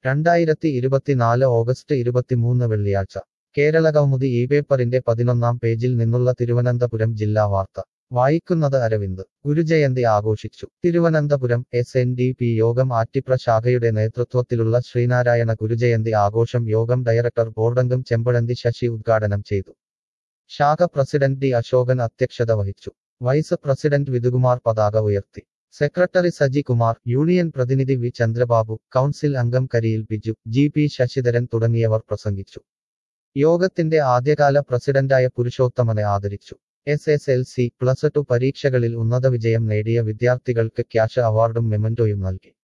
രണ്ടായിരത്തി ഇരുപത്തിനാല് ഓഗസ്റ്റ് ഇരുപത്തിമൂന്ന് വെള്ളിയാഴ്ച കേരള കൗമുദി ഈ പേപ്പറിന്റെ പതിനൊന്നാം പേജിൽ നിന്നുള്ള തിരുവനന്തപുരം ജില്ലാ വാർത്ത വായിക്കുന്നത് അരവിന്ദ് ഗുരുജയന്തി ആഘോഷിച്ചു Thiruvananthapuram S N D P യോഗം ആറ്റിപ്ര ശാഖയുടെ നേതൃത്വത്തിലുള്ള ശ്രീനാരായണ ഗുരുജയന്തി ആഘോഷം യോഗം ഡയറക്ടർ ബോർഡംഗം ചെമ്പഴന്തി ശശി ഉദ്ഘാടനം ചെയ്തു ശാഖ പ്രസിഡന്റ് ഡി അശോകൻ അധ്യക്ഷത വഹിച്ചു വൈസ് പ്രസിഡന്റ് വിധുകുമാർ പതാക ഉയർത്തി സെക്രട്ടറി സജി കുമാർ യൂണിയൻ പ്രതിനിധി വി ചന്ദ്രബാബു കൗൺസിൽ അംഗം കരിയിൽ ബിജു ജി പി ശശിധരൻ തുടങ്ങിയവർ പ്രസംഗിച്ചു യോഗത്തിന്റെ ആദ്യകാല പ്രസിഡന്റായ പുരുഷോത്തമനെ ആദരിച്ചു S S L C plus two പരീക്ഷകളിൽ ഉന്നത വിജയം നേടിയ വിദ്യാർത്ഥികൾക്ക് ക്യാഷ് അവാർഡും മെമന്റോയും നൽകി